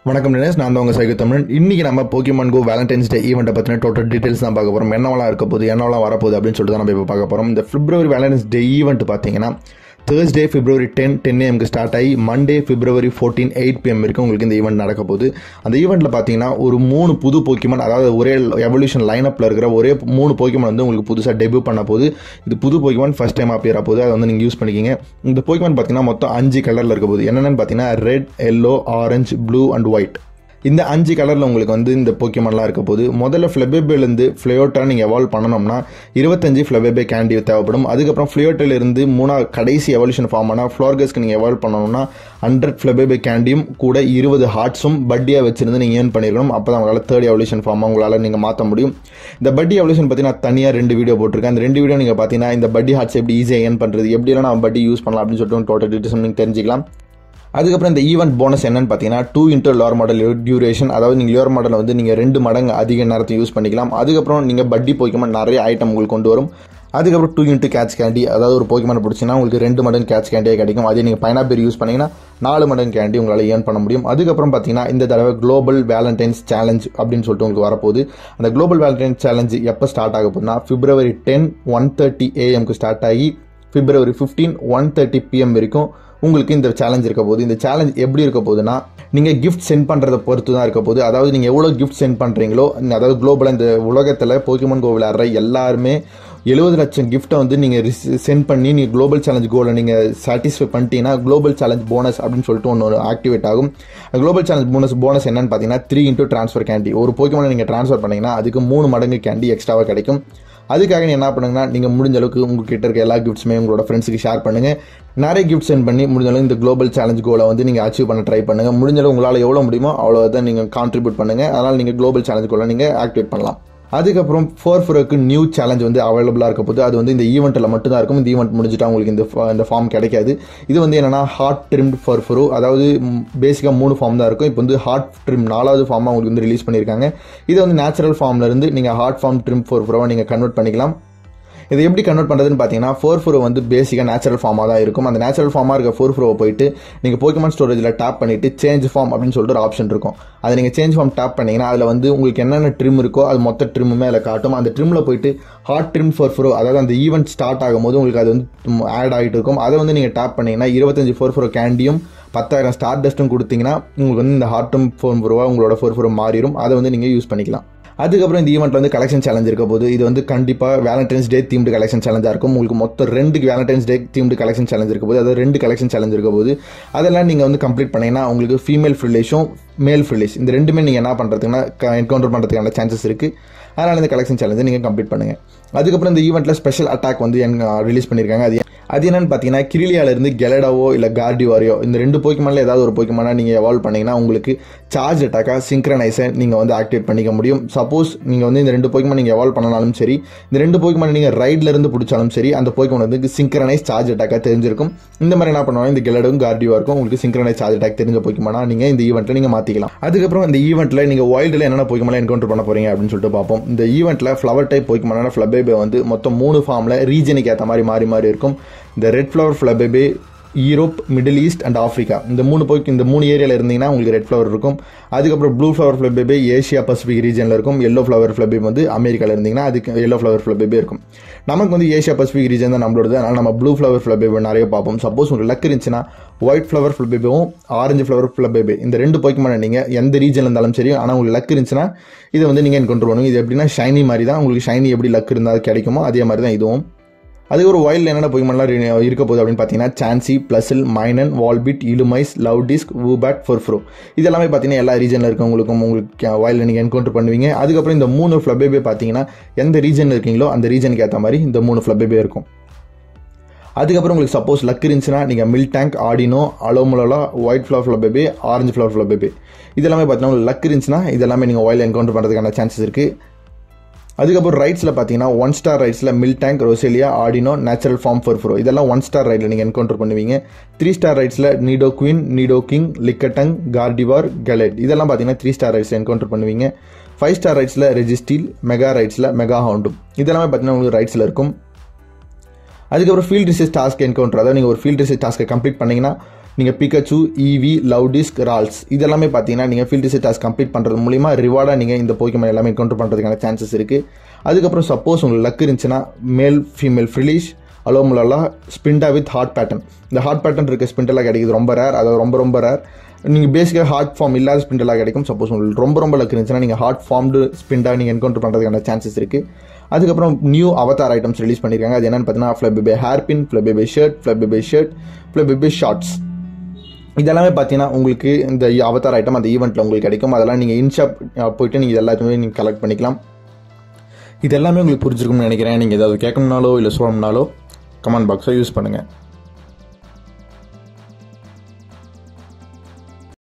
வணக்கம் நினேஷ் நான் தான் உங்கள் சைக்கு தமிழன் இன்றைக்கி நம்ம போக்கிமான் கோ வேலண்டைன்ஸ் டே ஈவெண்ட்டை பற்றின டோட்டல் டீட்டெயில்ஸ் தான் பார்க்க போகிறோம் என்னவெல்லாம் இருக்க போகுது என்னவெல்லாம் வரப்போகுது அப்படின்னு சொல்லிட்டு தான் நம்ம இப்போ பார்க்க போகிறோம் இந்த பிப்ரவரி வேலண்டைன்ஸ் டே ஈவெண்ட் பார்த்தீங்கன்னா தேர்ஸ்டே பிப்ரவரி டென் டென் ஏஎம்க்கு ஸ்டார்ட் ஆகி Monday February fourteen eight PM வரைக்கும் உங்களுக்கு இந்த ஈவெண்ட் நடக்க போகுது அந்த ஈவெண்ட்டில் பார்த்தீங்கன்னா ஒரு மூணு புது போக்கிமான் அதாவது ஒரே எவல்யூஷன் லைனப்பில் இருக்கிற ஒரே மூணு போக்கிமான் வந்து உங்களுக்கு புதுசாக டெபியூ பண்ண போகுது இது புது போக்கிமான் ஃபஸ்ட் டைம் அப்பியர் போகுது அதை வந்து நீங்கள் யூஸ் பண்ணிக்கிங்க இந்த போக்கிமான் பார்த்தீங்கன்னா மொத்தம் அஞ்சு கலரில் இருக்க போகுது என்னென்னு பார்த்தீங்கன்னா red yellow orange blue and white இந்த அஞ்சு கலரில் உங்களுக்கு வந்து இந்த போக்கியமெல்லாம் இருக்க போது முதல்ல ஃப்ளெபேபேலேருந்து ஃப்ளோட்டா நீங்கள் எவால்வ் பண்ணணும்னா இருபத்தஞ்சு ஃப்ளெபேபே கேண்டி தேவைப்படும் அதுக்கப்புறம் ஃப்ளோட்டிலிருந்து மூணா கடைசி எவல்யூஷன் ஃபார்ம் ஆனால் ஃப்ளோர்கஸ்க்கு நீங்கள் எவால்வ் பண்ணணும்னா ஹண்ட்ரட் ஃப்ளெபேபே கேண்டியும் கூட இருபது ஹார்ட்ஸும் பட்டியாக வச்சிருந்து நீங்கள் ஏர்ன் பண்ணிருக்கணும் அப்போ தான் உங்களால் தேர்ட் எவல்யூஷன் ஃபார்ம் உங்களால் நீங்கள் மாற்ற முடியும் இந்த பட்டி எவல்யூஷன் பற்றி நான் தனியாக ரெண்டு வீடியோ போட்டிருக்கேன் அந்த ரெண்டு வீடியோ நீங்கள் பார்த்தீங்கன்னா இந்த பட்டி ஹார்ட்ஸ் எப்படி ஈஸியாக ஏர்ன் பண்ணுறது எப்படியெல்லாம் நான் பட்டி யூஸ் பண்ணலாம் அப்படின்னு சொல்லிட்டு டோட்டல் டீட்டெயில்ஸ் நீங்கள் தெரிஞ்சிக்கலாம் அதுக்கப்புறம் இந்த ஈவெண்ட் போனஸ் என்னன்னு பார்த்தீங்கன்னா two into lure module duration அதாவது நீங்கள் லோர் மாடலை வந்து நீங்கள் ரெண்டு மடங்கு அதிக நேரத்தை யூஸ் பண்ணிக்கலாம் அதுக்கப்புறம் நீங்கள் பட்டி போய்க்கமாக நிறைய ஐட்டம் உங்களுக்கு கொண்டு வரும் அதுக்கப்புறம் டூ இன்ட்டு கேட்ச் கேண்டி அதாவது ஒரு போய்க்கமான பிடிச்சிங்கன்னா உங்களுக்கு ரெண்டு மடங்கு கேட்ச் கேண்டியே கிடைக்கும் அதே நீங்கள் பைனா பேர் யூஸ் பண்ணிங்கன்னா நாலு மடங்கு கேண்டி உங்களால் ஏர்ன் பண்ண முடியும் அதுக்கப்புறம் பார்த்தீங்கன்னா இந்த தடவை குளோபல் வேலண்டைன்ஸ் சேலஞ்ச் அப்படின்னு சொல்லிட்டு உங்களுக்கு வரப்போகுது அந்த குளோபல் வேலண்டைன்ஸ் சேலஞ்ச் எப்போ ஸ்டார்ட் ஆக போகுதுன்னா பிப்ரவரி டென் ஒன் தேர்ட்டி ஏஎம்க்கு ஸ்டார்ட் ஆகி February fifteen one thirty PM வரைக்கும் உங்களுக்கு இந்த சேலஞ்ச் இருக்க போகுது இந்த சேலஞ்ச் எப்படி இருக்க போகுதுன்னா நீங்கள் கிஃப்ட் சென்ட் பண்ணுறத பொறுத்து தான் இருக்க போகுது அதாவது நீங்கள் எவ்வளோ கிஃப்ட் சென்ட் பண்ணுறீங்களோ அதாவது குளோபலாக இந்த உலகத்தில் போக்கிமன் கோ விளையாடுற எல்லாருமே எழுபது லட்சம் கிஃப்ட்டை வந்து நீங்கள் சென்ட் பண்ணி நீங்கள் குளோபல் சேலஞ்ச் கோலை நீங்கள் சாட்டிஸ்ஃபை பண்ணிட்டீங்கன்னா குளோபல் சேலஞ்ச் போனஸ் அப்படின்னு சொல்லிட்டு ஒன்று ஆக்டிவேட் ஆகும் குளோபல் சேலஞ்ச் போனஸ் போனஸ் என்னன்னு பார்த்தீங்கன்னா த்ரீ இன்டூ ட்ரான்ஸ்ஃபர் கேண்டி ஒரு போக்கிமான நீங்கள் ட்ரான்ஸ்ஃபர் பண்ணிங்கன்னா அதுக்கு மூணு மடங்கு கேண்டி எக்ஸ்ட்ராவாக கிடைக்கும் அதுக்காக நீ என்ன பண்ணுங்கன்னா நீங்கள் முடிஞ்ச அளவுக்கு உங்ககிட்ட இருக்க எல்லா கிஃப்ட்ஸுமே உங்களோட ஃப்ரெண்ட்ஸுக்கு ஷேர் பண்ணுங்கள் நிறைய கிஃப்ட் சென்ட் பண்ணி முடிஞ்ச அளவுக்கு இந்த குளோபல் சேலஞ்ச் கோலை வந்து நீங்கள் அச்சீவ் பண்ண ட்ரை பண்ணுங்கள் முடிஞ்ச அளவு உங்களால் எவ்வளோ முடியுமோ அவ்வளோ தான் நீங்கள் கான்ட்ரிபியூட் பண்ணுங்கள் அதனால் நீங்கள் குளோபல் சேலஞ்ச் கோலை நீங்கள் ஆக்டிவேட் பண்ணலாம் அதுக்கப்புறம் ஃபோர் ஃபோருக்கு நியூ சேலஞ்ச் வந்து அவைலபிளாக இருக்க போது அது வந்து இந்த ஈவெண்ட்டில் மட்டும் தான் இருக்கும் இந்த ஈவெண்ட் முடிஞ்சுட்டா உங்களுக்கு இந்த இந்த ஃபார்ம் கிடைக்காது இது வந்து என்னன்னா ஹார்ட் ட்ரிம்ட் ஃபோர் ஃபோரோ அதாவது பேசிக்காக மூணு ஃபார்ம் தான் இருக்கும் இப்போ வந்து ஹார்ட் ட்ரிம் நாலாவது ஃபார்மாக உங்களுக்கு வந்து ரிலீஸ் பண்ணியிருக்காங்க இது வந்து நேச்சுரல் ஃபார்ம்ல இருந்து நீங்கள் ஹார்ட் ஃபார்ம் ட்ரிம் ஃபோர் ஃபோரோவை நீங்கள் கன்வெர்ட் பண்ணிக்கலாம் இதை எப்படி கன்வெர்ட் பண்ணுறதுன்னு பார்த்தீங்கன்னா ஃபோர் ஃபோர் வந்து பேசிக்காக நேச்சுரல் ஃபார்மாக தான் இருக்கும் அந்த நேச்சுரல் ஃபார்மாக இருக்க ஃபோர் ஃபோரை போயிட்டு நீங்கள் போக்கிமான் ஸ்டோரேஜில் டேப் பண்ணிவிட்டு சேஞ்ச் ஃபார்ம் அப்படின்னு சொல்லிட்டு ஒரு ஆப்ஷன் இருக்கும் அதை நீங்கள் சேஞ்ச் ஃபார்ம் டேப் பண்ணிங்கன்னா அதில் வந்து உங்களுக்கு என்னென்ன ட்ரிம் இருக்கோ அது மொத்த ட்ரிம்முமே அதில் காட்டும் அந்த ட்ரிம்மில் போயிட்டு ஹாட் ட்ரிம் ஃபோர் ஃபோரோ அதாவது அந்த ஈவெண்ட் ஸ்டார்ட் ஆகும்போது உங்களுக்கு அது வந்து ஆட் ஆகிட்டு இருக்கும் அதை வந்து நீங்கள் டேப் பண்ணிங்கன்னா இருபத்தஞ்சு ஃபோர் ஃபோரோ கேண்டியும் பத்தாயிரம் ஸ்டார் டஸ்ட்டும் கொடுத்தீங்கன்னா உங்களுக்கு வந்து இந்த ஹார்ட்டும் ஃபோர் ஃபோரோவா உங்களோட ஃபோர் ஃபோரோ மாறிடும் அதை வந்து நீங்கள் யூஸ் பண்ணிக்கலாம் அதுக்கப்புறம் இந்த ஈவெண்ட்ல வந்து கலெக்ஷன் சேலஞ்ச் இருக்க போது இது வந்து கண்டிப்பாக வேலண்டைன்ஸ் டே தீம்டு கலெக்ஷன் சேலஞ்சாக இருக்கும் உங்களுக்கு மொத்தம் ரெண்டு Valentine's Day themed collection challenge இருக்க போது அதாவது ரெண்டு கலெக்ஷன் சேலஞ்ச் இருக்க போது அதெல்லாம் நீங்கள் வந்து கம்ப்ளீட் பண்ணீங்கன்னா உங்களுக்கு ஃபீமேல் ஃபில்லேஷும் மேல் ஃபில்லேஷ் இந்த ரெண்டுமே நீங்கள் என்ன பண்ணுறதுக்குன்னா என்கவுண்டர் பண்ணுறதுக்கான சான்சஸ் இருக்குது அதனால் இந்த கலெக்ஷன் சேலஞ்சை நீங்கள் கம்ப்ளீட் பண்ணுங்கள் அதுக்கப்புறம் இந்த ஈவெண்ட்டில் ஸ்பெஷல் அட்டாக் வந்து ரிலீஸ் பண்ணியிருக்காங்க அது அது என்னன்னு பார்த்தீங்கன்னா கிரிலியாலேருந்து கெலடாவோ இல்லை கார்டிவாரியோ இந்த ரெண்டு போய்க்குமானில் ஏதாவது ஒரு போய்க்குமானா நீங்கள் எவால்வ் பண்ணிங்கன்னா உங்களுக்கு சார்ஜ் அட்டாக்காக சிங்க்ரனைஸை நீங்கள் வந்து ஆக்டிவேட் பண்ணிக்க முடியும் சப்போஸ் நீங்கள் வந்து இந்த ரெண்டு போய்க்குமான் நீங்கள் எவால்வ் பண்ணாலும் சரி இந்த ரெண்டு போய்க்குமான் நீங்கள் ரைட்லேருந்து பிடிச்சாலும் சரி அந்த போய்க்குமான் வந்து சிங்க்ரனைஸ் சார்ஜ் அட்டாக்காக தெரிஞ்சிருக்கும் இந்த மாதிரி என்ன பண்ணுவாங்க இந்த கெலடும் கார்டியோ இருக்கும் உங்களுக்கு சிங்க்ரனைஸ் சார்ஜ் அட்டாக் தெரிஞ்ச போய்க்குமானா நீங்கள் இந்த ஈவெண்ட்டில் நீங்கள் மாற்றிக்கலாம் அதுக்கப்புறம் இந்த ஈவெண்ட்டில் நீங்கள் வைல்டில் என்னென்ன போய்க்குமால என்கவுண்டர் பண்ண போகிறீங்க அப்படின்னு சொல்லிட்டு பார்ப்போம் இந்த ஈவெண்ட்டில் ஃப்ளவர் டைப் போய்க்குமானா ஃப்ளபேபே வந்து மொத்தம் மூணு ஃபார்மில் ரீஜனுக்கு ஏற்ற மாதிரி மாறி மாறி இருக்கும் இந்த red flower Flabebe Europe Middle East and Africa இந்த மூணு போய்க்கு இந்த மூணு ஏரியாவில் இருந்தீங்கன்னா உங்களுக்கு ரெட் ஃப்ளவர் இருக்கும் அதுக்கப்புறம் blue flower Flabebe Asia Pacific ரீஜனில் இருக்கும் எல்லோ ஃப்ளவர் ஃப்ளபேப் வந்து அமெரிக்காவில் இருந்தீங்கன்னா அதுக்கு எல்லோ ஃப்ளவர் ஃப்ளபேபே இருக்கும் நமக்கு வந்து ஏஷியா பசிபிக் ரீஜன் தான் நம்மளோடது அதனால் நம்ம ப்ளூ ஃப்ளவர் ஃப்ளபேபே நிறைய பார்ப்போம் சப்போஸ் உங்களுக்கு லக் இருந்துச்சுன்னா ஒயிட் ஃப்ளவர் ஃப்ளபேபேவும் ஆரஞ்சு ஃப்ளவர் ஃப்ளபேபே இந்த ரெண்டு போய்க்குமான நீங்கள் எந்த ரீஜனில் இருந்தாலும் சரி ஆனால் உங்களுக்கு லக் இருந்துச்சுன்னா இதை வந்து நீங்கள் என்கவுண்டர் பண்ணுவீங்க இது எப்படின்னா ஷைனி மாதிரி தான் உங்களுக்கு ஷைனி எப்படி லக் இருந்தால் கிடைக்குமோ அதே மாதிரி தான் இதுவும் அது ஒரு வைல்டு என்னென்ன பொய்மெல்லாம் இருக்க போகுது அப்படின்னு பார்த்தீங்கன்னா சான்சி பிளஸில் மைனன் வால்பிட் இலுமைஸ் லவ் டிஸ்க் வூபேட் ஃபொர்ஃப்ரோ இது எல்லாமே பார்த்தீங்கன்னா எல்லா ரீஜனில் இருக்கவங்களுக்கும் உங்களுக்கு வைல்டு நீங்கள் என்கவுண்டர் பண்ணுவீங்க அதுக்கப்புறம் இந்த மூணு ஃப்ளபேபே பார்த்தீங்கன்னா எந்த ரீஜனில் இருக்கீங்களோ அந்த ரீஜனுக்கு ஏற்ற மாதிரி இந்த மூணு ஃப்ளபேபே இருக்கும் அதுக்கப்புறம் உங்களுக்கு சப்போஸ் லக் இருந்துச்சுன்னா நீங்கள் Miltank Audino Alomomola white flower Flabebe orange flower Flabebe இதெல்லாமே பார்த்தீங்கன்னா உங்களுக்கு லக் இருந்துச்சுன்னா இதெல்லாமே நீங்கள் வைல்டு என்கவுண்டர் பண்ணுறதுக்கான சான்சஸ் இருக்குது அதுக்கப்புறம் ரைட்ஸில் பார்த்தீங்கன்னா ஒன் ஸ்டார் ரைட்ஸில் Miltank Roselia Audino natural form four four இதெல்லாம் ஒன் ஸ்டார் ரைட்டில் நீங்கள் என்கவுண்டர் பண்ணுவீங்க த்ரீ ஸ்டார் ரைட்ஸில் Nidoqueen Nidoking Lickitung Gardevoir Gallade இதெல்லாம் பார்த்தீங்கன்னா த்ரீ ஸ்டார் ரைட்ஸில் என்கவுண்டர் பண்ணுவீங்க ஃபைவ் ஸ்டார் ரைட்ஸில் ரெஜிஸ்டீல் மெகா ரைட்ஸில் மெகா ஹவுண்டும் இதெல்லாமே பார்த்தீங்கன்னா உங்களுக்கு ரைட்ஸில் இருக்கும் அதுக்கப்புறம் ஃபீல்ட் ரிசர்ச் டாஸ்க் என்கவுண்டர் அதாவது நீங்கள் ஒரு ஃபீல்ட் ரிசர்ச் டாஸ்க்கை கம்ப்ளீட் பண்ணீங்கன்னா நீங்கள் பிகச்சு ஈவி லவ்டிஸ்க் ரால்ஸ் இதெல்லாமே பார்த்தீங்கன்னா நீங்கள் ஃபீல்டு செட் டாஸ்க் கம்ப்ளீட் பண்ணுறது மூலிமா ரிவார்டாக நீங்கள் இந்த போக்கிமான் எல்லாமே என்கவுண்டர் பண்ணுறதுக்கான சான்சஸ் இருக்குது அதுக்கப்புறம் சப்போஸ் உங்களுக்கு லக் இருந்துச்சுன்னா male female Frillish Alomomola Spinda with heart pattern இந்த ஹார்ட் பேட்டர்ன் இருக்க ஸ்பிண்டெல்லாம் கிடைக்குது ரொம்ப ரேர் அது ரொம்ப ரொம்ப ரேர் நீங்கள் பேசிக்காக ஹார்ட் ஃபார்ம் இல்லாத ஸ்பிண்டெல்லாம் கிடைக்கும் சப்போஸ் உங்களுக்கு ரொம்ப ரொம்ப லக் இருந்துச்சுன்னா நீங்கள் ஹார்ட் ஃபார்ம்டு ஸ்பிண்டாக நீங்கள் என்கவுண்டர் பண்ணுறதுக்கான சான்சஸ் இருக்குது அதுக்கப்புறம் நியூ அவதார் ஐட்டம்ஸ் ரிலீஸ் பண்ணியிருக்காங்க அது என்னென்னு பார்த்தீங்கன்னா Flabebe hairpin Flabebe shirt Flabebe shirt Flabebe shorts இதெல்லாமே பார்த்தீங்கன்னா உங்களுக்கு இந்த அவதார் ஐட்டம் அந்த ஈவெண்ட்டில் உங்களுக்கு கிடைக்கும் அதெல்லாம் நீங்கள் இன்ஷாப் போயிட்டு நீங்கள் எல்லாத்தையுமே நீங்கள் கலெக்ட் பண்ணிக்கலாம் இது எல்லாமே உங்களுக்கு புரிஞ்சிருக்கும்னு நினைக்கிறேன் நீங்கள் ஏதாவது கேட்கணும்னாலோ இல்லை சொல்லணும்னாலோ கமெண்ட் பாக்ஸை யூஸ் பண்ணுங்கள்